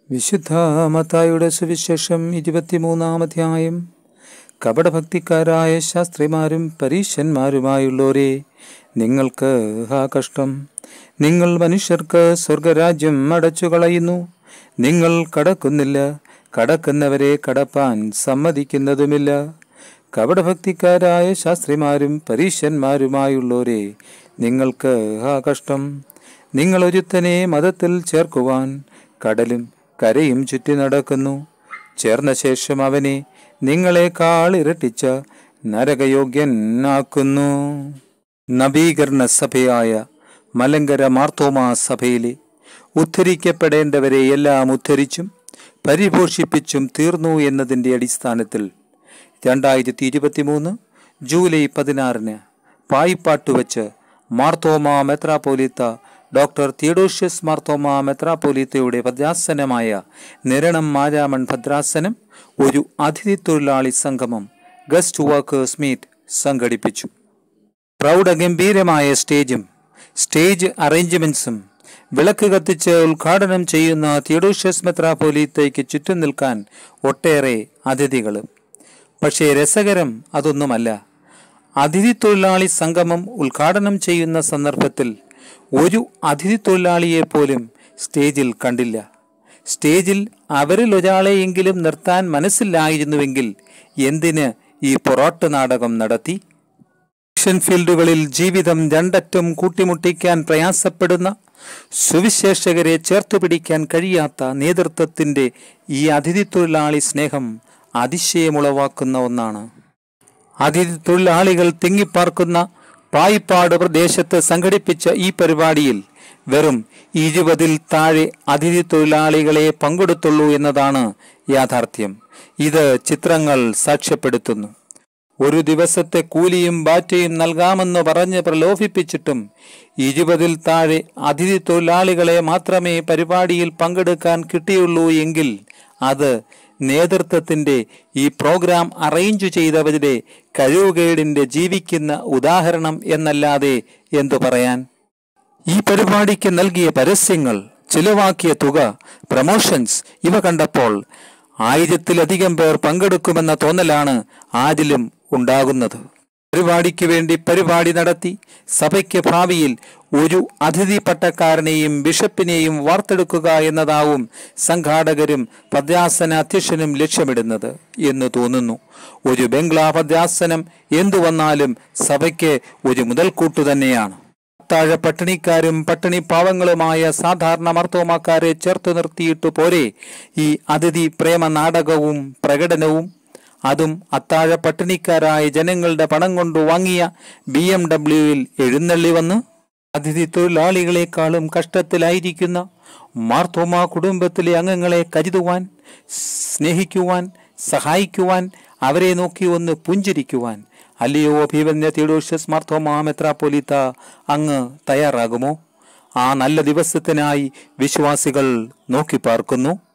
വിശുദ്ധ മത്തായുടെ സുവിശേഷം ഇരുപത്തിമൂന്നാം അധ്യായം കപടഭക്തിക്കാരായ ശാസ്ത്രിമാരും പരീശന്മാരുമായുള്ളോരെ നിങ്ങൾക്ക് ഹാ കഷ്ടം നിങ്ങൾ മനുഷ്യർക്ക് സ്വർഗരാജ്യം അടച്ചു കളയുന്നു നിങ്ങൾ കടക്കുന്നില്ല കടക്കുന്നവരെ കടപ്പാൻ സമ്മതിക്കുന്നതുമില്ല കപടഭക്തിക്കാരായ ശാസ്ത്രിമാരും പരീശന്മാരുമായുള്ളോരെ നിങ്ങൾക്ക് ഹാ കഷ്ടം നിങ്ങൾ ഒരുത്തനെ മതത്തിൽ ചേർക്കുവാൻ കടലും കരയും ചുറ്റി നടക്കുന്നു ചേർന്ന ശേഷം അവനെ നിങ്ങളെക്കാൾ ഇരട്ടിച്ച നരകയോഗ്യനാക്കുന്നു നവീകരണ സഭയായ മലങ്കര മാർത്തോമാ സഭയിലെ ഉദ്ധരിക്കപ്പെടേണ്ടവരെ എല്ലാം ഉദ്ധരിച്ചും പരിപോഷിപ്പിച്ചും തീർന്നു എന്നതിൻ്റെ അടിസ്ഥാനത്തിൽ രണ്ടായിരത്തി ഇരുപത്തിമൂന്ന് ജൂലൈ പതിനാറിന് പായിപ്പാട്ട് വച്ച് മാർത്തോമ മെത്രാപോലിത്ത ഡോക്ടർ തിയഡോഷ്യസ് മാർത്തോമ മെത്രാപോലിത്തയുടെ ഭദ്രാസനമായ നിരണം മാരാമൺ ഭദ്രാസനം ഒരു അതിഥി തൊഴിലാളി സംഗമം ഗസ്റ്റ് വർക്കേഴ്സ് മീറ്റ് സംഘടിപ്പിച്ചു പ്രൗഢഗംഭീരമായ സ്റ്റേജും സ്റ്റേജ് അറേഞ്ച്മെന്റ്സും വിളക്ക് കത്തിച്ച് ഉദ്ഘാടനം ചെയ്യുന്ന തിയഡോഷ്യസ് മെത്രാപോലീത്തയ്ക്ക് ചുറ്റും നിൽക്കാൻ ഒട്ടേറെ അതിഥികളും പക്ഷേ രസകരം അതൊന്നുമല്ല അതിഥി തൊഴിലാളി സംഗമം ഉദ്ഘാടനം ചെയ്യുന്ന സന്ദർഭത്തിൽ ഒരു അതിഥി തൊഴിലാളിയെ പോലും സ്റ്റേജിൽ കണ്ടില്ല സ്റ്റേജിൽ അവരിൽ ഒരാളെയെങ്കിലും നിർത്താൻ മനസ്സിലായിരുന്നുവെങ്കിൽ എന്തിന് ഈ പൊറോട്ട് നാടകം നടത്തി മിഷൻ ഫീൽഡുകളിൽ ജീവിതം രണ്ടറ്റം കൂട്ടിമുട്ടിക്കാൻ പ്രയാസപ്പെടുന്ന സുവിശേഷകരെ ചേർത്തുപിടിക്കാൻ കഴിയാത്ത നേതൃത്വത്തിന്റെ ഈ അതിഥി തൊഴിലാളി സ്നേഹം അതിശയമുളവാക്കുന്ന ഒന്നാണ് അതിഥി തൊഴിലാളികൾ തിങ്ങിപ്പാർക്കുന്ന പായിപ്പാട് പ്രദേശത്ത് സംഘടിപ്പിച്ച ഈ പരിപാടിയിൽ വെറും ഇരുപതിൽ താഴെ അതിഥി തൊഴിലാളികളെ പങ്കെടുത്തുള്ളൂ എന്നതാണ് യാഥാർത്ഥ്യം ഇത് ചിത്രങ്ങൾ സാക്ഷ്യപ്പെടുത്തുന്നു ഒരു ദിവസത്തെ കൂലിയും ബാറ്റയും നൽകാമെന്ന് പറഞ്ഞ് പ്രലോഭിപ്പിച്ചിട്ടും ഇരുപതിൽ താഴെ അതിഥി തൊഴിലാളികളെ മാത്രമേ പരിപാടിയിൽ പങ്കെടുക്കാൻ കിട്ടിയുള്ളൂ എങ്കിൽ അത് നേതൃത്വത്തിന്റെ ഈ പ്രോഗ്രാം അറേഞ്ച് ചെയ്തവരുടെ കഴിവുകേടിന്റെ ജീവിക്കുന്ന ഉദാഹരണം എന്നല്ലാതെ എന്തു പറയാൻ ഈ പരിപാടിക്ക് നൽകിയ പരസ്യങ്ങൾ ചിലവാക്കിയ തുക പ്രമോഷൻസ് ഇവ കണ്ടപ്പോൾ ആയിരത്തിലധികം പേർ പങ്കെടുക്കുമെന്ന തോന്നലാണ് ആരിലും ഉണ്ടാകുന്നത് പരിപാടിക്ക് വേണ്ടി പരിപാടി നടത്തി സഭയ്ക്ക് ഭാവിയിൽ ഒരു അതിഥി പട്ടക്കാരനെയും ബിഷപ്പിനെയും വാർത്തെടുക്കുക എന്നതാവും സംഘാടകരും ഭദ്രാസന അധ്യക്ഷനും ലക്ഷ്യമിടുന്നത് എന്ന് തോന്നുന്നു ഒരു ബംഗ്ലാ ഭദ്രാസനം എന്തു വന്നാലും സഭയ്ക്ക് ഒരു മുതൽക്കൂട്ടു തന്നെയാണ് താഴെ പട്ടിണിക്കാരും പട്ടിണി പാവങ്ങളുമായ സാധാരണ മർത്തോമാക്കാരെ ചേർത്ത് നിർത്തിയിട്ട് പോരെ ഈ അതിഥി പ്രേമ നാടകവും പ്രകടനവും അതും അത്താഴ പട്ടിണിക്കാരായ ജനങ്ങളുടെ പണം കൊണ്ട് വാങ്ങിയ ബി എം ഡബ്ല്യുവിൽ എഴുന്നള്ളി വന്ന് അതിഥി തൊഴിലാളികളെക്കാളും കഷ്ടത്തിലായിരിക്കുന്ന മാർത്തോമ കുടുംബത്തിലെ അംഗങ്ങളെ കരുതുവാൻ സ്നേഹിക്കുവാൻ സഹായിക്കുവാൻ അവരെ നോക്കി ഒന്ന് പുഞ്ചിരിക്കുവാൻ അല്ലയോ അഭിവന്യ തിയോഡോഷ്യസ് മാർത്തോമ മെത്രാപ്പൊലിത്ത അങ്ങ് തയ്യാറാകുമോ ആ നല്ല ദിവസത്തിനായി വിശ്വാസികൾ നോക്കി പാർക്കുന്നു